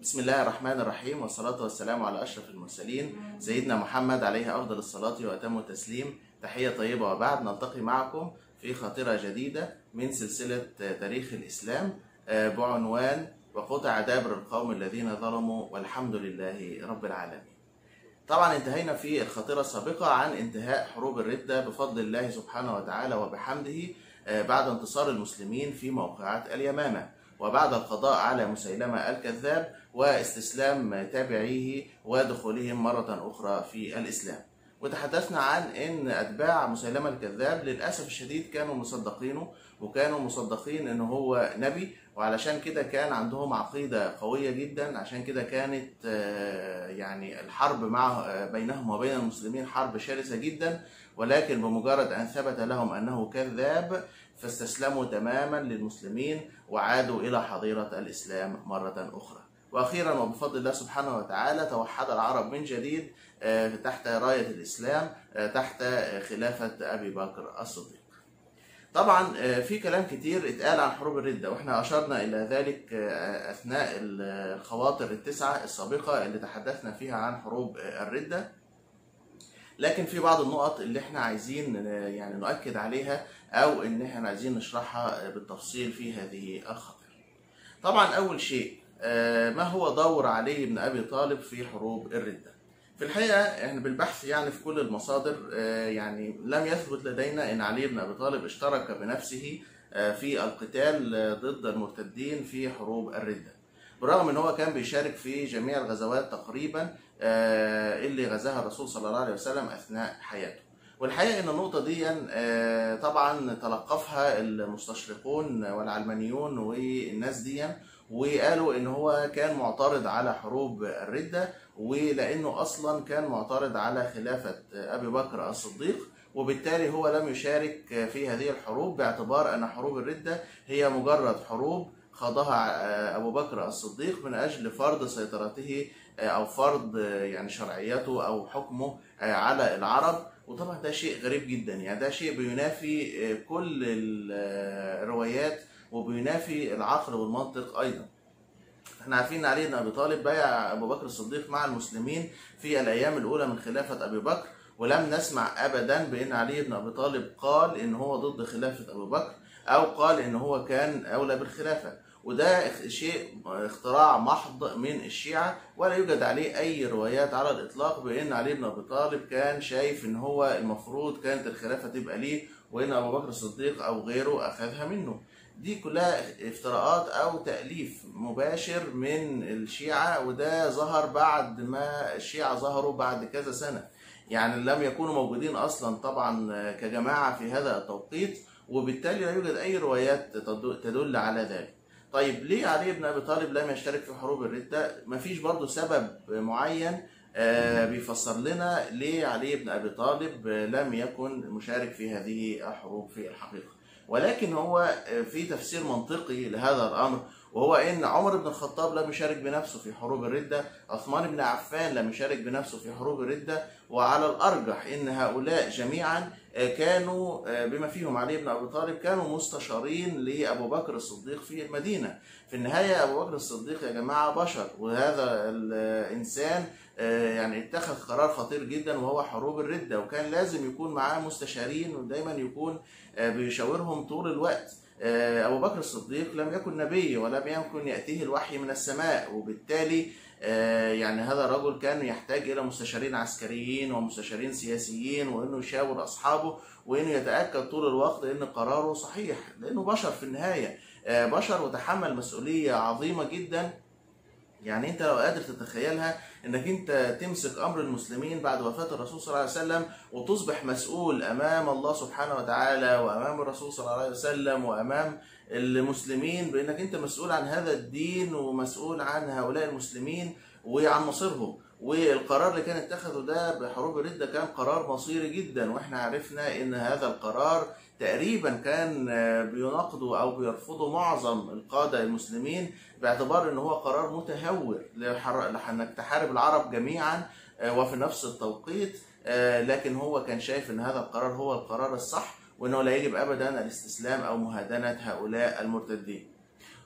بسم الله الرحمن الرحيم والصلاة والسلام على أشرف المرسلين سيدنا محمد عليه أفضل الصلاة وأتم التسليم تحية طيبة وبعد نلتقي معكم في خاطرة جديدة من سلسلة تاريخ الإسلام بعنوان وقطع دابر القوم الذين ظلموا والحمد لله رب العالمين طبعا انتهينا في الخاطرة السابقة عن انتهاء حروب الردة بفضل الله سبحانه وتعالى وبحمده بعد انتصار المسلمين في موقعات اليمامة وبعد القضاء على مسيلمة الكذاب واستسلام تابعيه ودخولهم مرة أخرى في الإسلام وتحدثنا عن ان اتباع مسيلمه الكذاب للاسف الشديد كانوا مصدقينه وكانوا مصدقين ان هو نبي وعلشان كده كان عندهم عقيده قويه جدا عشان كده كانت يعني الحرب مع بينهم وبين المسلمين حرب شرسه جدا ولكن بمجرد ان ثبت لهم انه كذاب فاستسلموا تماما للمسلمين وعادوا الى حظيره الاسلام مره اخرى. واخيرا وبفضل الله سبحانه وتعالى توحد العرب من جديد تحت رايه الاسلام تحت خلافه ابي بكر الصديق. طبعا في كلام كتير اتقال عن حروب الرده واحنا اشرنا الى ذلك اثناء الخواطر التسعه السابقه اللي تحدثنا فيها عن حروب الرده. لكن في بعض النقط اللي احنا عايزين يعني نؤكد عليها او ان احنا عايزين نشرحها بالتفصيل في هذه الخطر. طبعا اول شيء ما هو دور علي بن ابي طالب في حروب الرده في الحقيقه احنا بالبحث يعني في كل المصادر يعني لم يثبت لدينا ان علي بن ابي طالب اشترك بنفسه في القتال ضد المرتدين في حروب الرده بالرغم ان هو كان بيشارك في جميع الغزوات تقريبا اللي غزاها الرسول صلى الله عليه وسلم اثناء حياته والحقيقه ان النقطه دي طبعا تلقفها المستشرقون والعلمانيون والناس دي وقالوا ان هو كان معترض على حروب الرده ولانه اصلا كان معترض على خلافه ابي بكر الصديق وبالتالي هو لم يشارك في هذه الحروب باعتبار ان حروب الرده هي مجرد حروب خاضها ابو بكر الصديق من اجل فرض سيطرته او فرض يعني شرعيته او حكمه على العرب وطبعا ده شيء غريب جدا يعني ده شيء بينافي كل الروايات وبينافي العقل والمنطق ايضا احنا عارفين ان علي بن ابي طالب بايع ابو بكر الصديق مع المسلمين في الايام الاولى من خلافه ابي بكر ولم نسمع ابدا بان علي بن ابي طالب قال ان هو ضد خلافه ابو بكر او قال ان هو كان اولى بالخلافه وده شيء اختراع محض من الشيعة ولا يوجد عليه أي روايات على الإطلاق بأن علي بن أبي طالب كان شايف إن هو المفروض كانت الخلافة تبقى ليه وإن أبو بكر الصديق أو غيره أخذها منه. دي كلها افتراءات او تاليف مباشر من الشيعه وده ظهر بعد ما الشيعه ظهروا بعد كذا سنه يعني لم يكونوا موجودين اصلا طبعا كجماعه في هذا التوقيت وبالتالي لا يوجد اي روايات تدل على ذلك طيب ليه علي بن ابي طالب لم يشترك في حروب الرده مفيش برضه سبب معين بيفسر لنا ليه علي بن ابي طالب لم يكن مشارك في هذه الحروب في الحقيقه ولكن هو في تفسير منطقي لهذا الامر وهو ان عمر بن الخطاب لم يشارك بنفسه في حروب الرده، عثمان بن عفان لم يشارك بنفسه في حروب الرده، وعلى الارجح ان هؤلاء جميعا كانوا بما فيهم علي بن ابي طالب كانوا مستشارين لابو بكر الصديق في المدينه. في النهايه ابو بكر الصديق يا جماعه بشر وهذا الانسان يعني اتخذ قرار خطير جدا وهو حروب الرده وكان لازم يكون معاه مستشارين ودايما يكون بيشاورهم طول الوقت أبو بكر الصديق لم يكن نبي ولم يكن يأتيه الوحي من السماء وبالتالي يعني هذا الرجل كان يحتاج إلى مستشارين عسكريين ومستشارين سياسيين وإنه يشاور أصحابه وإنه يتأكد طول الوقت إن قراره صحيح لأنه بشر في النهاية بشر وتحمل مسؤولية عظيمة جدا يعني انت لو قادر تتخيلها انك انت تمسك امر المسلمين بعد وفاه الرسول صلى الله عليه وسلم وتصبح مسؤول امام الله سبحانه وتعالى وامام الرسول صلى الله عليه وسلم وامام المسلمين بانك انت مسؤول عن هذا الدين ومسؤول عن هؤلاء المسلمين وعن مصيرهم والقرار اللي كان اتخذه ده بحروب الردة كان قرار مصيري جدا واحنا عرفنا ان هذا القرار تقريبا كان بيناقضوا او بيرفضوا معظم القاده المسلمين باعتبار ان هو قرار متهور لانك تحارب العرب جميعا وفي نفس التوقيت لكن هو كان شايف ان هذا القرار هو القرار الصح وانه لا يجب ابدا الاستسلام او مهادنه هؤلاء المرتدين.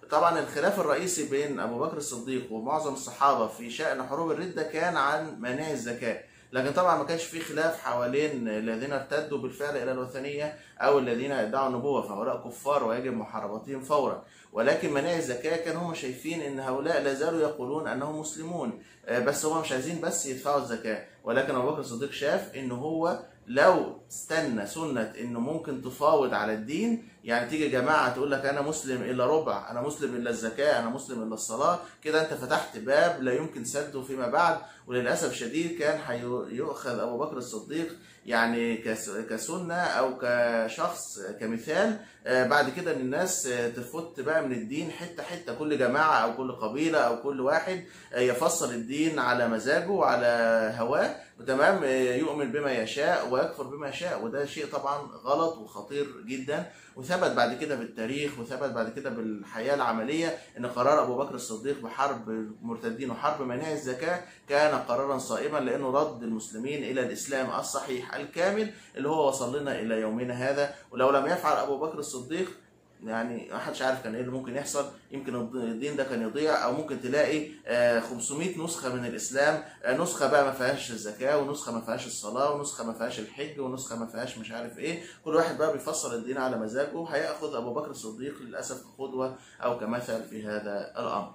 طبعا الخلاف الرئيسي بين ابو بكر الصديق ومعظم الصحابه في شان حروب الرده كان عن مناهي الزكاه لكن طبعا ما كانش في خلاف حوالين الذين ارتدوا بالفعل الى الوثنيه او الذين ادعوا النبوه فهؤلاء كفار ويجب محاربتهم فورا ولكن مناهي الزكاه كانوا هم شايفين ان هؤلاء لا زالوا يقولون انهم مسلمون بس هم مش عايزين بس يدفعوا الزكاه ولكن ابو بكر الصديق شاف ان هو لو استنى سنة انه ممكن تفاوض على الدين يعني تيجي جماعة تقول لك انا مسلم الا ربع انا مسلم الا الزكاة انا مسلم الا الصلاة كده انت فتحت باب لا يمكن سده فيما بعد وللأسف شديد كان هيؤخذ ابو بكر الصديق يعني كسنة او كشخص كمثال بعد كده ان الناس تفوت بقى من الدين حته حته كل جماعه او كل قبيله او كل واحد يفصل الدين على مزاجه وعلى هواه تمام يؤمن بما يشاء ويكفر بما يشاء وده شيء طبعا غلط وخطير جدا وثبت بعد كده بالتاريخ وثبت بعد كده بالحياه العمليه ان قرار ابو بكر الصديق بحرب المرتدين وحرب مناهي الزكاه كان قرارا صائما لانه رد المسلمين الى الاسلام الصحيح الكامل اللي هو وصل لنا الى يومنا هذا ولو لم يفعل ابو بكر الصديق يعني ما حدش عارف كان ايه اللي ممكن يحصل يمكن الدين ده كان يضيع او ممكن تلاقي 500 نسخه من الاسلام نسخه بقى ما فيهاش الزكاه ونسخه ما فيهاش الصلاه ونسخه ما فيهاش الحج ونسخه ما فيهاش مش عارف ايه كل واحد بقى بيفسر الدين على مزاجه هياخذ ابو بكر الصديق للاسف كقدوه او كمثل في هذا الامر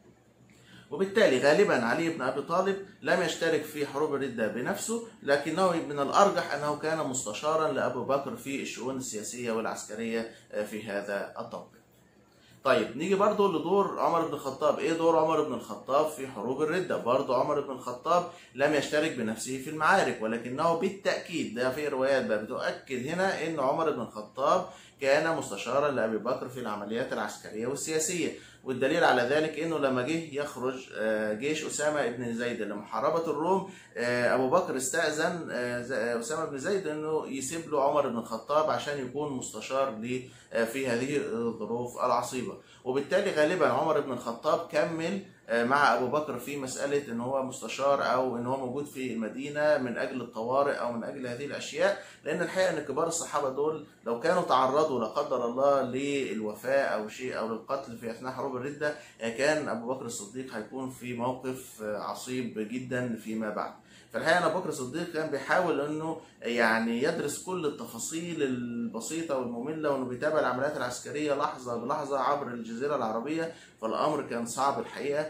وبالتالي غالبا علي بن ابي طالب لم يشترك في حروب الردة بنفسه لكنه من الارجح انه كان مستشارا لابو بكر في الشؤون السياسيه والعسكريه في هذا التوقيت. طيب نيجي برضو لدور عمر بن الخطاب ايه دور عمر بن الخطاب في حروب الردة برضو عمر بن الخطاب لم يشترك بنفسه في المعارك ولكنه بالتأكيد ده في روايات بقى بتؤكد هنا ان عمر بن الخطاب كان مستشارا لأبي بكر في العمليات العسكرية والسياسية والدليل على ذلك انه لما جه يخرج جيش اسامه بن زيد لمحاربه الروم ابو بكر استاذن اسامه بن زيد انه يسيب له عمر بن الخطاب عشان يكون مستشار ليه في هذه الظروف العصيبه وبالتالي غالبا عمر بن الخطاب كمل مع ابو بكر في مساله ان هو مستشار او ان هو موجود في المدينه من اجل الطوارئ او من اجل هذه الاشياء لان الحقيقه ان كبار الصحابه دول لو كانوا تعرضوا لا قدر الله للوفاه او شيء او للقتل في اثناء حروب الرده كان ابو بكر الصديق هيكون في موقف عصيب جدا فيما بعد فالحقيقه ان ابو بكر الصديق كان بيحاول انه يعني يدرس كل التفاصيل البسيطه والممله وانه بيتابع العمليات العسكريه لحظه بلحظه عبر الجزيره العربيه فالامر كان صعب الحقيقه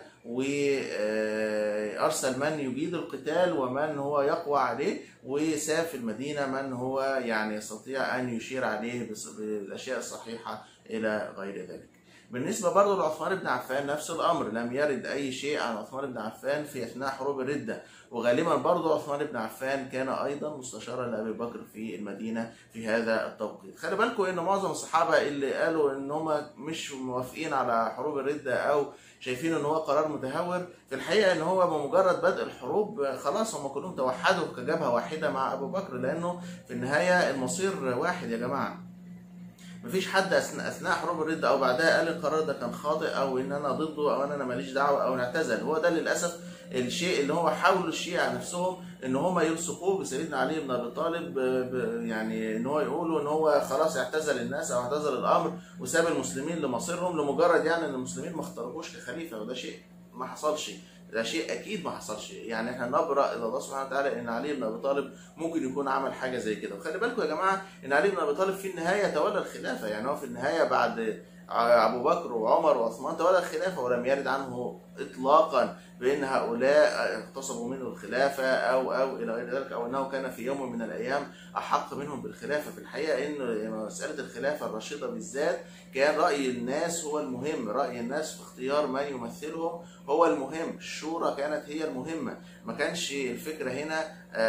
وارسل من يجيد القتال ومن هو يقوى عليه وساب في المدينه من هو يعني يستطيع ان يشير عليه بالاشياء الصحيحه الى غير ذلك. بالنسبة برضه لعثمان بن عفان نفس الأمر لم يرد أي شيء عن عثمان بن عفان في أثناء حروب الردة وغالبا برضه عثمان بن عفان كان أيضا مستشارا لأبي بكر في المدينة في هذا التوقيت خلي بالكم إن معظم الصحابة اللي قالوا إن هم مش موافقين على حروب الردة أو شايفين ان هو قرار متهور في الحقيقه ان هو بمجرد بدء الحروب خلاص هم كلهم توحدوا كجبهه واحده مع ابو بكر لانه في النهايه المصير واحد يا جماعه مفيش حد اثناء اثناء حروب الرده او بعدها قال القرار ده كان خاطئ او ان انا ضده او ان انا ماليش دعوه او نعتزل هو ده للاسف الشيء اللي هو حاولوا الشيعة نفسهم ان هم يلصقوه بسيدنا علي بن ابي طالب يعني ان هو يقولوا ان هو خلاص اعتزل الناس او اعتزل الامر وساب المسلمين لمصيرهم لمجرد يعني ان المسلمين ما اختاروهوش كخليفه وده شيء ما حصلش ده شيء اكيد ما حصلش يعني احنا نبرا الى الله سبحانه وتعالى ان علي بن ابي طالب ممكن يكون عمل حاجه زي كده وخلي بالكم يا جماعه ان علي بن ابي طالب في النهايه تولى الخلافه يعني هو في النهايه بعد ابو بكر وعمر وعثمان تولى الخلافه ولم يرد عنه اطلاقا بان هؤلاء اغتصبوا منه الخلافه او او الى غير ذلك او انه كان في يوم من الايام احق منهم بالخلافه في الحقيقه ان مساله الخلافه الرشيده بالذات كان راي الناس هو المهم راي الناس في اختيار من يمثلهم هو المهم الشورى كانت هي المهمه ما كانش الفكره هنا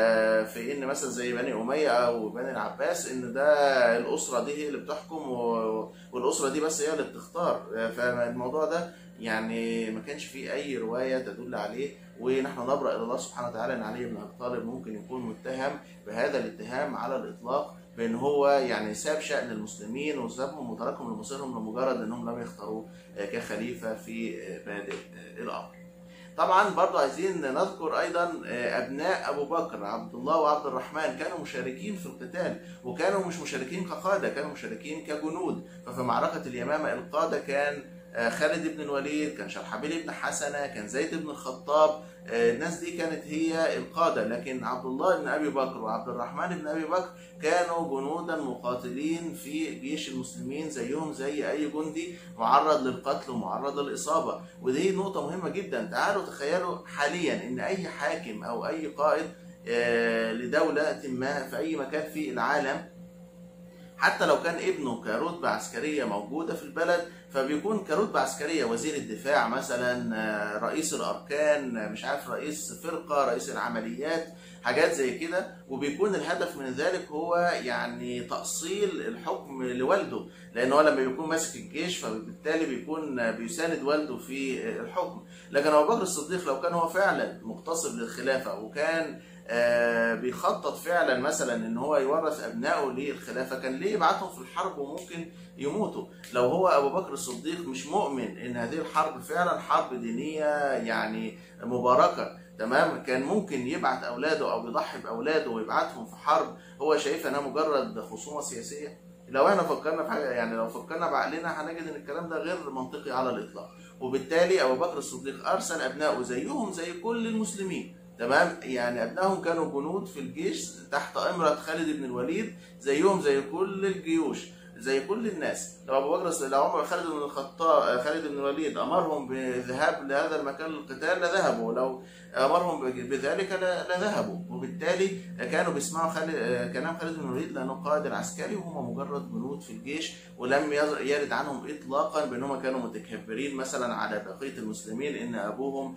في ان مثلا زي بني اميه او بني العباس ان ده الاسره دي هي اللي بتحكم والاسره دي بس هي اللي بتختار فالموضوع ده يعني ما كانش فيه اي روايه تدل عليه ونحن نبرا الى الله سبحانه وتعالى ان علي بن ابي طالب ممكن يكون متهم بهذا الاتهام على الاطلاق بان هو يعني ساب شان المسلمين وسابهم وتركهم لمصيرهم لمجرد انهم لم يختاروه كخليفه في بادئ الامر. طبعا برضو عايزين نذكر ايضا ابناء ابو بكر عبد الله وعبد الرحمن كانوا مشاركين في القتال وكانوا مش مشاركين كقاده كانوا مشاركين كجنود ففي معركه اليمامه القاده كان خالد بن الوليد كان شرحبيل بن حسنه كان زيد بن الخطاب الناس دي كانت هي القادة لكن عبد الله بن أبي بكر وعبد الرحمن بن أبي بكر كانوا جنودا مقاتلين في جيش المسلمين زيهم زي أي جندي معرض للقتل ومعرض للإصابة ودي نقطة مهمة جدا تعالوا تخيلوا حاليا إن أي حاكم أو أي قائد لدولة ما في أي مكان في العالم حتى لو كان ابنه كرتبة عسكرية موجودة في البلد فبيكون كرتبة عسكرية وزير الدفاع مثلا رئيس الأركان مش عارف رئيس فرقة رئيس العمليات حاجات زي كده وبيكون الهدف من ذلك هو يعني تأصيل الحكم لوالده لأن هو لما بيكون ماسك الجيش فبالتالي بيكون بيساند والده في الحكم لكن أبو بكر الصديق لو كان هو فعلا مقتصر للخلافة وكان آه بيخطط فعلا مثلا ان هو يورث ابنائه للخلافه كان ليه يبعتهم في الحرب وممكن يموتوا لو هو ابو بكر الصديق مش مؤمن ان هذه الحرب فعلا حرب دينيه يعني مباركه تمام كان ممكن يبعت اولاده او يضحي باولاده ويبعتهم في حرب هو شايفها انها مجرد خصومه سياسيه لو احنا فكرنا في حاجه يعني لو فكرنا بعقلنا هنجد ان الكلام ده غير منطقي على الاطلاق وبالتالي ابو بكر الصديق ارسل ابنائه زيهم زي كل المسلمين تمام يعني ابنائهم كانوا جنود في الجيش تحت امره خالد بن الوليد زيهم زي كل الجيوش زي كل الناس لو ابو بكر لو عمر خالد بن الخطاب خالد بن الوليد امرهم بالذهاب لهذا المكان للقتال لذهبوا لو امرهم بذلك لذهبوا وبالتالي كانوا بيسمعوا خالد كلام خالد بن الوليد لانه قائد العسكري وهم مجرد جنود في الجيش ولم يرد عنهم اطلاقا بانهم كانوا متكبرين مثلا على بقيه المسلمين ان ابوهم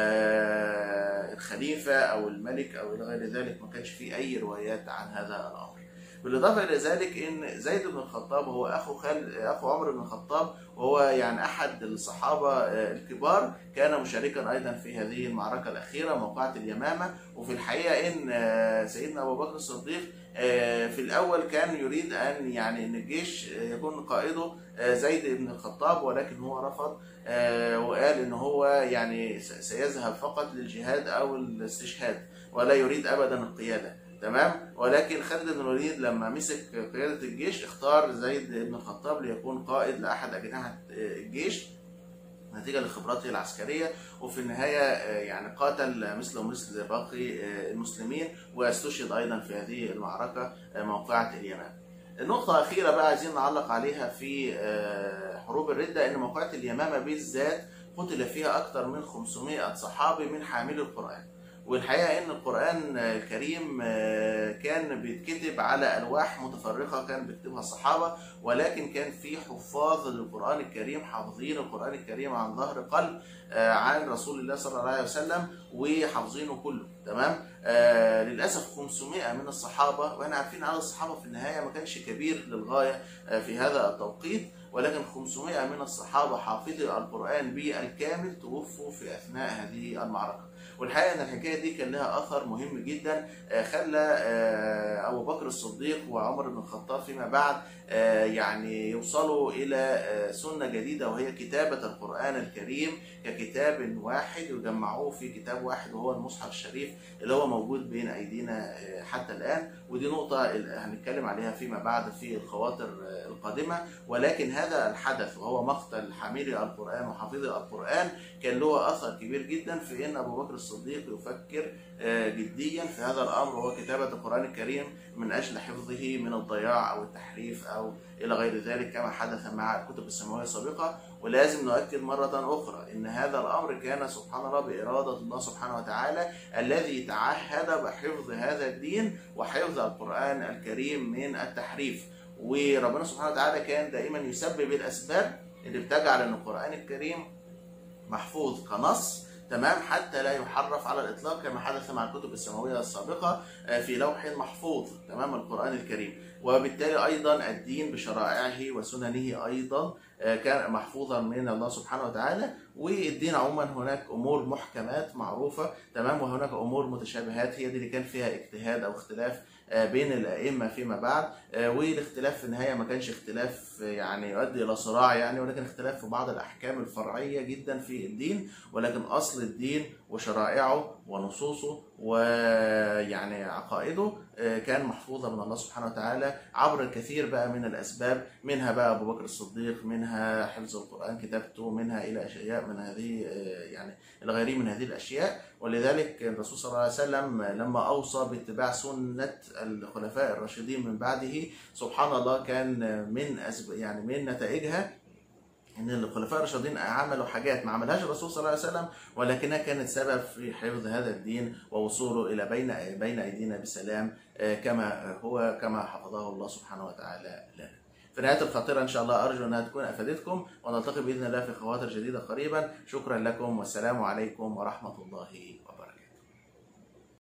الخليفه او الملك او الى غير ذلك ما كانش في اي روايات عن هذا الامر. بالاضافه الى ذلك ان زيد بن الخطاب هو اخو خال اخو عمر بن الخطاب وهو يعني احد الصحابه الكبار كان مشاركا ايضا في هذه المعركه الاخيره موقعه اليمامه وفي الحقيقه ان سيدنا ابو بكر الصديق في الاول كان يريد ان يعني ان الجيش يكون قائده زيد بن الخطاب ولكن هو رفض وقال ان هو يعني سيذهب فقط للجهاد او الاستشهاد ولا يريد ابدا القياده تمام ولكن خالد بن الوليد لما مسك قياده الجيش اختار زيد بن الخطاب ليكون قائد لاحد اجنحه الجيش نتيجه لخبراته العسكريه وفي النهايه يعني قاتل مثله مثل باقي المسلمين واستشهد ايضا في هذه المعركه موقعه اليمامه. النقطة الأخيرة بقى عايزين نعلق عليها في حروب الردة إن موقعة اليمامة بالذات قتل فيها أكثر من 500 صحابي من حاملي القرآن. والحقيقه ان القران الكريم كان بيتكتب على الواح متفرقه كان بيكتبها الصحابه ولكن كان في حفاظ للقران الكريم حافظين القران الكريم عن ظهر قلب عن رسول الله صلى الله عليه وسلم وحافظينه كله تمام آه للاسف 500 من الصحابه واحنا عارفين عدد الصحابه في النهايه ما كانش كبير للغايه آه في هذا التوقيت ولكن 500 من الصحابه حافظي القران بالكامل توفوا في اثناء هذه المعركه والحقيقه ان الحكايه دي كان لها اثر مهم جدا خلى ابو بكر الصديق وعمر بن الخطاب فيما بعد يعني يوصلوا الى سنه جديده وهي كتابه القران الكريم ككتاب واحد وجمعوه في كتاب واحد وهو المصحف الشريف اللي هو موجود بين ايدينا حتى الان ودي نقطه هنتكلم عليها فيما بعد في الخواطر القادمه ولكن هذا الحدث وهو مقتل حاملي القران وحافظي القران كان له اثر كبير جدا في ان ابو بكر الصديق يفكر جديا في هذا الامر وهو كتابه القران الكريم من اجل حفظه من الضياع او التحريف او الى غير ذلك كما حدث مع الكتب السماويه السابقه ولازم نؤكد مره اخرى ان هذا الامر كان سبحان الله باراده الله سبحانه وتعالى الذي تعهد بحفظ هذا الدين وحفظ القران الكريم من التحريف وربنا سبحانه وتعالى كان دائما يسبب الاسباب اللي بتجعل ان القران الكريم محفوظ كنص تمام حتى لا يحرف على الاطلاق كما حدث مع الكتب السماويه السابقه في لوح محفوظ تمام القران الكريم وبالتالي ايضا الدين بشرائعه وسننه ايضا كان محفوظا من الله سبحانه وتعالى والدين عموما هناك امور محكمات معروفه تمام وهناك امور متشابهات هي دي اللي كان فيها اجتهاد او اختلاف بين الائمه فيما بعد والاختلاف في النهايه ما كانش اختلاف يعني يؤدي الى صراع يعني ولكن اختلاف في بعض الاحكام الفرعيه جدا في الدين ولكن اصل الدين وشرائعه ونصوصه ويعني عقائده آه، كان محفوظة من الله سبحانه وتعالى عبر الكثير بقى من الأسباب منها بقى أبو بكر الصديق منها حفظ القرآن كتابته منها إلى أشياء من هذه آه، يعني إلى غيره من هذه الأشياء ولذلك الرسول صلى الله عليه وسلم لما أوصى باتباع سنة الخلفاء الراشدين من بعده سبحان الله كان من أسب... يعني من نتائجها ان الخلفاء الراشدين عملوا حاجات ما عملهاش الرسول صلى الله عليه وسلم ولكنها كانت سبب في حفظ هذا الدين ووصوله الى بين بين ايدينا بسلام آه، كما هو كما حفظه الله سبحانه وتعالى لنا. في نهايه الخاطره ان شاء الله ارجو انها تكون افادتكم ونلتقي باذن الله في خواطر جديده قريبا شكرا لكم والسلام عليكم ورحمه الله وبركاته.